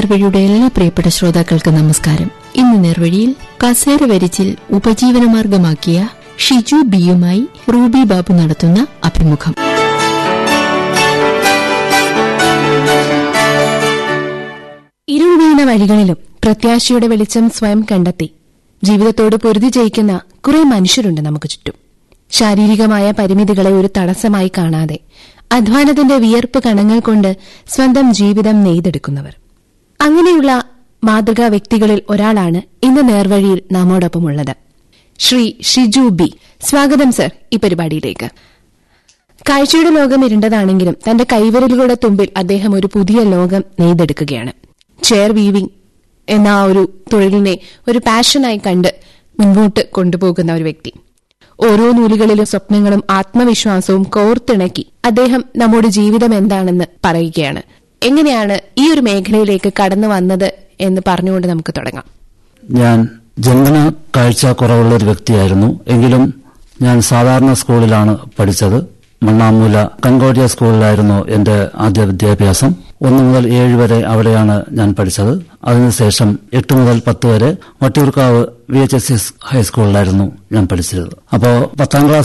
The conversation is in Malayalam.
നേർവഴിയുടെ എല്ലാ പ്രിയപ്പെട്ട ശ്രോതാക്കൾക്ക് നമസ്കാരം ഇന്ന് നേർവഴിയിൽ കസേര വരിച്ചിൽ ഉപജീവനമാർഗമാക്കിയ ഷിജു ബിയുമായി റൂബി ബാബു നടത്തുന്ന അഭിമുഖം ഇരുൾ വീണ വഴികളിലും പ്രത്യാശയുടെ വെളിച്ചം സ്വയം കണ്ടെത്തി ജീവിതത്തോട് പൊരുതി ജയിക്കുന്ന കുറെ മനുഷ്യരുണ്ട് നമുക്ക് ചുറ്റും ശാരീരികമായ പരിമിതികളെ ഒരു തടസ്സമായി കാണാതെ അധ്വാനത്തിന്റെ വിയർപ്പ് കണങ്ങൾ കൊണ്ട് സ്വന്തം ജീവിതം നെയ്തെടുക്കുന്നവർ അങ്ങനെയുള്ള മാതൃകാ വ്യക്തികളിൽ ഒരാളാണ് ഇന്ന് നേർവഴിയിൽ നമ്മോടൊപ്പമുള്ളത് ശ്രീ ഷിജു ബി സ്വാഗതം സർ ഈ പരിപാടിയിലേക്ക് കാഴ്ചയുടെ ലോകം ഇരുണ്ടതാണെങ്കിലും തന്റെ കൈവിരലുകളുടെ തുമ്പിൽ അദ്ദേഹം ഒരു പുതിയ ലോകം നെയ്തെടുക്കുകയാണ് ചെയർ വീവിംഗ് എന്ന ആ ഒരു തൊഴിലിനെ ഒരു പാഷനായി കണ്ട് മുൻപോട്ട് കൊണ്ടുപോകുന്ന ഒരു വ്യക്തി ഓരോ നൂലുകളിലും സ്വപ്നങ്ങളും ആത്മവിശ്വാസവും കോർത്തിണക്കി അദ്ദേഹം നമ്മുടെ ജീവിതം എന്താണെന്ന് പറയുകയാണ് എങ്ങനെയാണ് ഈ ഒരു മേഖലയിലേക്ക് കടന്നു വന്നത് എന്ന് പറഞ്ഞുകൊണ്ട് നമുക്ക് തുടങ്ങാം ഞാൻ ജന്മന കാഴ്ച കുറവുള്ള ഒരു വ്യക്തിയായിരുന്നു എങ്കിലും ഞാൻ സാധാരണ സ്കൂളിലാണ് പഠിച്ചത് മണ്ണാമൂല കങ്കോടിയ സ്കൂളിലായിരുന്നു എന്റെ ആദ്യ വിദ്യാഭ്യാസം ഒന്ന് മുതൽ ഏഴ് വരെ അവിടെയാണ് ഞാൻ പഠിച്ചത് അതിനുശേഷം എട്ട് മുതൽ പത്ത് വരെ Vattiyoorkavu V H S S ഹൈസ്കൂളിലായിരുന്നു ഞാൻ പഠിച്ചത് അപ്പോൾ പത്താം ക്ലാസ്